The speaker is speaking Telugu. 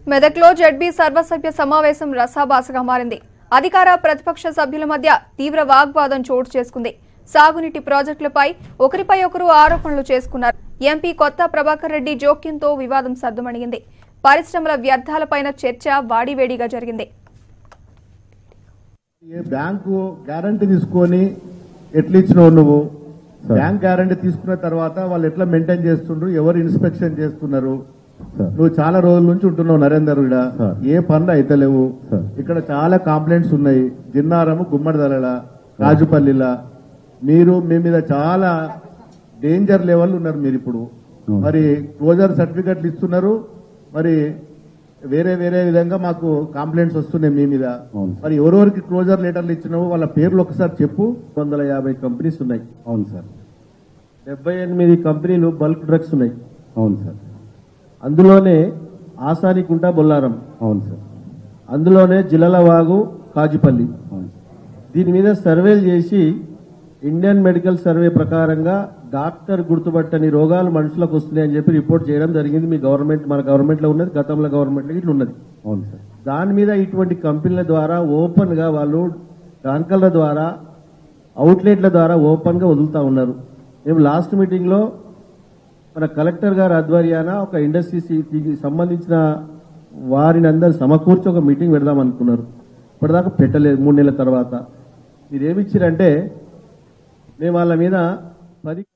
మెదక్లో జడ్బీ సర్వసభ్య సమావేశం రసాభాసగా మారింది అధికార ప్రతిపక్ష సభ్యుల మధ్య తీవ్ర వాగ్వాదం చోటు చేసుకుంది సాగునీటి ప్రాజెక్టులపై ఒకరిపై ఒకరు ఆరోపణలు చేసుకున్నారు ఎంపీ కొత్త ప్రభాకర్ రెడ్డి జోక్యంతో వివాదం సద్దుమణిగింది పరిశ్రమల వ్యర్థాలపైన చర్చ వాడివేడిగా జరిగింది ఏ బ్యాంకు గ్యారంటీ తీసుకొని ఎట్లా ఇచ్చినావు నువ్వు బ్యాంక్ గ్యారంటీ తీసుకున్న తర్వాత వాళ్ళు ఎట్లా మెయింటైన్ చేస్తుండ్రు ఎవరు ఇన్స్పెక్షన్ చేస్తున్నారు నువ్వు చాలా రోజుల నుంచి ఉంటున్నావు నరేందర్ ఇక్కడ ఏ పనులు అయితలేవు ఇక్కడ చాలా కంప్లైంట్స్ ఉన్నాయి జిన్నారము గుమ్మడిదలల రాజుపల్లిలా మీరు మీ మీద చాలా డేంజర్ లెవెల్ ఉన్నారు మీరు ఇప్పుడు మరి క్లోజర్ సర్టిఫికెట్లు ఇస్తున్నారు మరి వేరే వేరే విధంగా మాకు కంప్లైంట్స్ వస్తున్నాయి మీ మీద మరి ఎవరెవరికి క్లోజర్ లెటర్లు ఇచ్చినావో వాళ్ళ పేర్లు ఒకసారి చెప్పు వందల యాభై కంపెనీస్ ఉన్నాయి అవును సార్ డెబ్బై ఎనిమిది కంపెనీలు బల్క్ డ్రగ్స్ ఉన్నాయి అవును సార్ అందులోనే ఆసానికుంట బొల్లారం అవును సార్ అందులోనే జిలలవాగు కాజుపల్లి అవును దీని మీద సర్వేలు చేసి ఇండియన్ మెడికల్ సర్వే ప్రకారంగా డాక్టర్ గుర్తుపట్టని రోగాలు మనుషులకు వస్తున్నాయని చెప్పి రిపోర్ట్ చేయడం జరిగింది మీ గవర్నమెంట్ మన గవర్నమెంట్ లో ఉన్నది గతంలో గవర్నమెంట్ లో ఇట్లా ఉన్నది అవును సార్ దాని మీద ఇటువంటి కంపెనీల ద్వారా ఓపెన్ గా వాళ్ళు బ్యాంకుల ద్వారా అవుట్లెట్ల ద్వారా ఓపెన్ గా వదులుతా ఉన్నారు మేము లాస్ట్ మీటింగ్ లో మన కలెక్టర్ గారి ఆధ్వర్యాన ఒక ఇండస్ట్రీకి సంబంధించిన వారిని అందరు సమకూర్చి ఒక మీటింగ్ పెడదాం అనుకున్నారు ఇప్పటిదాకా పెట్టలేదు మూడు నెలల తర్వాత మీరు ఏమిచ్చారంటే మేము వాళ్ళ మీద పది